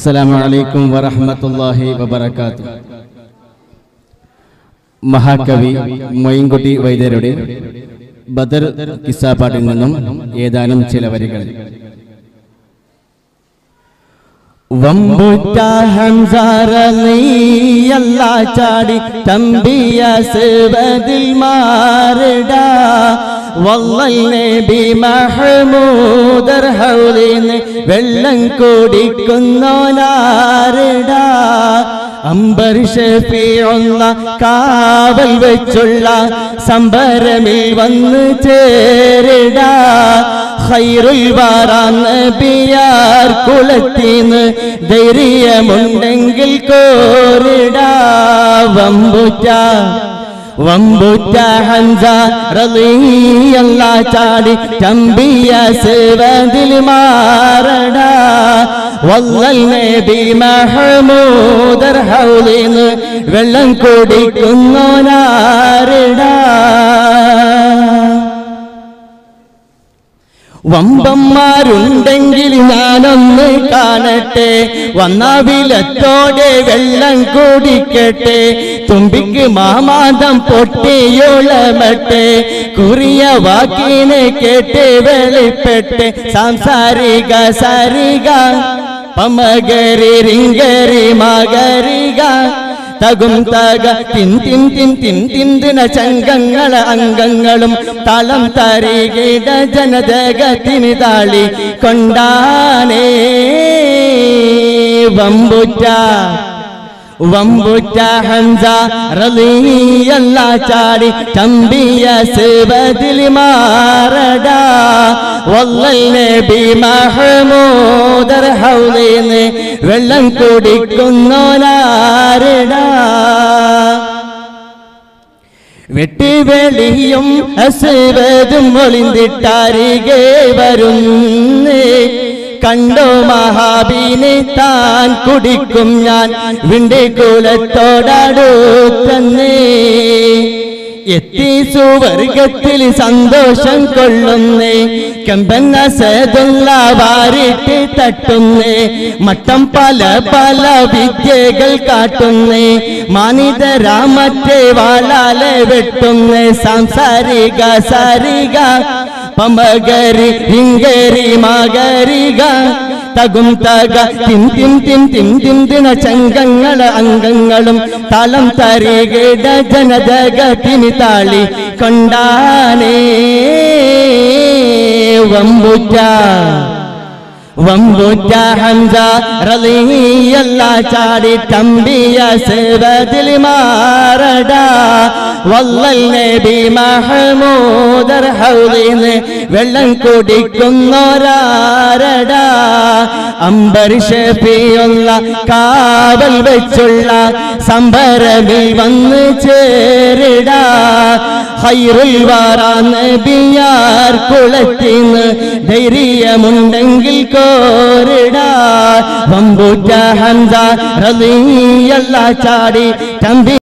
അസ്സലാമു അലൈക്കും വറഹ്മത്തുള്ളാഹി വബറകാത്തു മഹാകവി മൊയിൻകുട്ടി വൈദ്യരുടെ ബദർ കിസ്സാപ്പാട്ടിൽ നിന്നും ഏതാനും ചില വരികൾ വമ്പുറ്റ ഹംസാറീയല്ല ചാടി തമ്പിയ സിവതിൽ മാറിട വല്ലൽ നബി മഹമൂദർ ഹൗലിന് വെള്ളം കുടിക്കുന്നോനാറിട അമ്പർ ഷഫിയുള്ള കാവൽ വെച്ചുള്ള സംബരമിൽ വന്ന് ചേരിട ഖൈറുൽ വാറാൻ നബിയാർ കുളത്തിന്ന് ധൈര്യമുണ്ടെങ്കിൽ കോരിട വമ്പുറ്റ വമ്പുറ്റ ഹൻസ റളിയല്ല ചാടി ചമ്പിയ സേവതിൽ മാറട വല്ലൽ നബി മഹമൂദർ ഹൗലിന്ന് വെള്ളം കുടിക്കുന്നോനാരിട വമ്പന്മാരുണ്ടെങ്കിൽ ഞാനൊന്ന് കാണട്ടെ വന്നാവിലത്തോടെ വെള്ളം കുടിക്കട്ടെ തുമ്പിക്ക് മാമാദം പൊട്ടിയൊളമട്ടെ കുറിയ വാക്കിനെ കേട്ട് വെളിപ്പെട്ട് സാംസാരിക സരിക പമകരി റിങ്കരി മകരിക തകും തക തിൻ തിൻ തിൻ തിൻ തിന്തിന ചങ്കങ്ങള അംഗങ്ങളും തളം തരികിട ജനതകത്തിന് താളി കൊണ്ടാനേ വമ്പുറ്റ വമ്പുറ്റ ഹംസ റളിയല്ല ചാടി ചമ്പിയ സിബതിൽ മാറട വല്ലൽ നബി മഹമൂദർ ഹൗലിന് വെള്ളം കുടിക്കുന്നോനാരിട വെട്ടിവെളിയും അസുവതും ഒളിന്തിട്ടാരികെ വരുന്നേ കണ്ടോ മഹാബീനെ താൻ കുടിക്കും ഞാൻ വിണ്ടി കുലത്തോടടുത്തന്നേ എത്തി സുവർഗത്തിൽ സന്തോഷം കൊള്ളുന്നേ കമ്പന്ന സേതുള്ള വാരിട്ട് തട്ടുന്നേ മട്ടം പല പല വിദ്യകൾ കാട്ടുന്നേ മാനിതരാമത്തെ വാളാലെ വെട്ടുന്നേ സാംസാരിക സാരിക പമകരി ഹിങ്കരി മകരിക തകും തക തിൻ തിൻ തിൻ തിൻ തിന്തിന ചങ്കങ്ങള അംഗങ്ങളും തളം തരികിട ജനതകത്തിന് താളി കൊണ്ടാനേ വമ്പുറ്റ വമ്പുറ്റ ഹംസ റളിയല്ല ചാടി തമ്പിയ സേവതിൽ മാറട വല്ലൽ നബി മഹമൂദർ ഹൗലിന് വെള്ളം കുടിക്കുന്നോരാരട അമ്പർ ഷഫിയുള്ള കാവൽ വെച്ചുള്ള സംഭരമിൽ വന്ന് ചേരിട ഹൈറുൽ വാറാ നബിയാർ കുളത്തിന്ന് ധൈര്യമുണ്ടെങ്കിൽ കോരിട വമ്പുറ്റ ഹംസ റളിയല്ല ചാടി തമ്പി